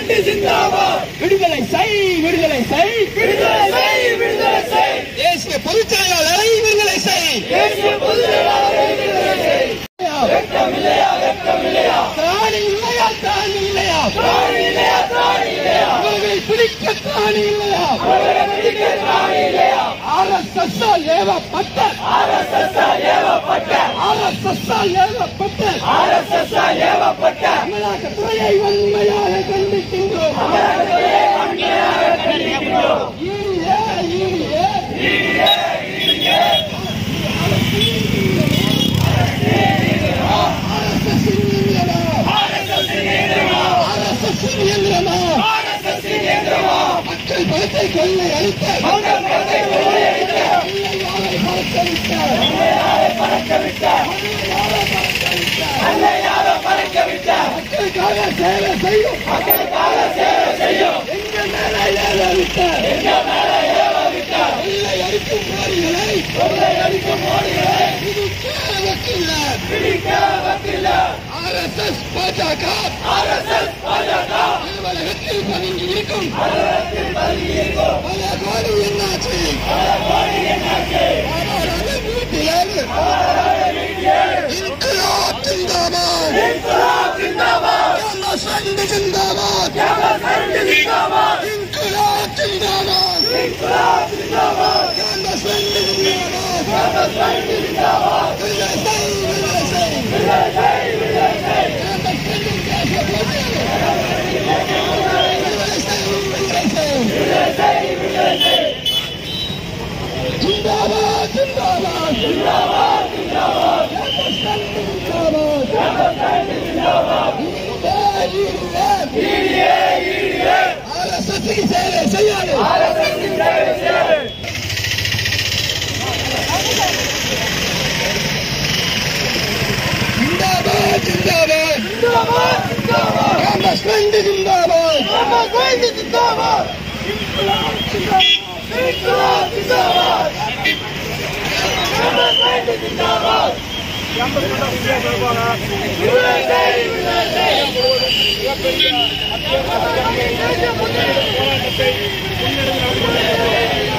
Front zindabad விடுதலை செய் விடுதலை செய் விடுதலை செய் விடுதலை செய் தேசிய பொதுச் செயலாளரை விடுதலை செய் தேசிய பொதுச்செயலாளரை விடுதலை செய் வெட்கம் இல்லையா வெட்கம் இல்லையா திராணி இல்லையா திராணி இல்லையா திராணி இல்லையா திராணி இல்லையா அவர்களை பிடிக்க திராணி இல்லையா அவர்களை பிடிக்க திராணி இல்லையா ஆர்எஸ்எஸ் ஏவப்பட்ட ஆர்எஸ்எஸ் ஏவப்பட்ட ஆர்எஸ்எஸ் ஏவப்பட்ட ஆர்எஸ்எஸ் ஏவப்பட்ட அமலாக்கத்துறையை வன்மையாக கண்டிக்கின்றோம் ஈடிஏ, ஈடிஏ, RSS இன் இயந்திரமா? RSS இன் இயந்திரமா? மக்கள் பணத்தை கொள்ளை அளித்த மக்கள் பணத்தை கொள்ளையடித்த யாரை பறக்க விட்ட அன்னையாக பறக்க விட்ட மக்களுக்காக சேவை செய்யும் மக்களுக்காக சேவை செய்யும் எங்க மேல ஏற விட்ட எங்க மேல ஏவ விட்ட கொள்ளை அடிக்கும் மோடிகளை கொள்ளையடிக்கும் மோடிகளை இதுக்காக பிடிக்க வக்கில்ல ஆர்எஸ்எஸ் பாஜக ஆர்எஸ்எஸ் பாஜக அலுவலகத்தில் பதுங்கி இருக்கும் அலுவலகத்தில் பதுங்கி இருக்கும் பல கோடி என்னாச்சு பல கோடி என்னாச்சு அவரது வீட்டில் இன்குலாப் ஜிந்தாபாத் இன்குலாப் ஜிந்தாபாத் ஜாமசண்ட் ஜிந்தாபாத் ஜாமசண்ட் ஜிந்தாபாத் இன்குலாப் ஜிந்தாபாத் இன்குலாப் ஜிந்தாபாத் ஜாமசண்ட் ஜிந்தாபாத் ஜாமசண்ட் ஜிந்தாபாத் விடுதலை செய், விடுதலை செய். விடுதலை செய் விடுதலை செய் ஜாமசண்ட் தேசிய போராளி. விடுதலை செய், விடுதலை செய். விடுதலை செய் விடுதலை செய் ஜிந்தாபாத் ஜிந்தாபாத் ஜிந்தாபாத் ஜிந்தாபாத் ஜாமசண்ட் ஜிந்தாபாத் ஜாமசண்ட் ஜிந்தாபாத் ஈடிஏ, ஈடிஏ. ஈடியே ஈடியே RSS க்கு சேவை செய்யாது ஆர்எஸ்எஸ் சேவை சேவை ஜிந்தாபாத் ஜிந்தாபாத் ஜிந்தாபாத் ஜிந்தாபாத் ஜாமசண்ட் ஜிந்தாபாத் ஜாமசண்ட் ஜிந்தாபாத் இன்குலாப் ஜிந்தாபாத் ஜாமசண்ட் ஜிந்தாபாத் விடுதலை செய் விடுதலை செய் போராட்டத்தை முன்னெடுத்து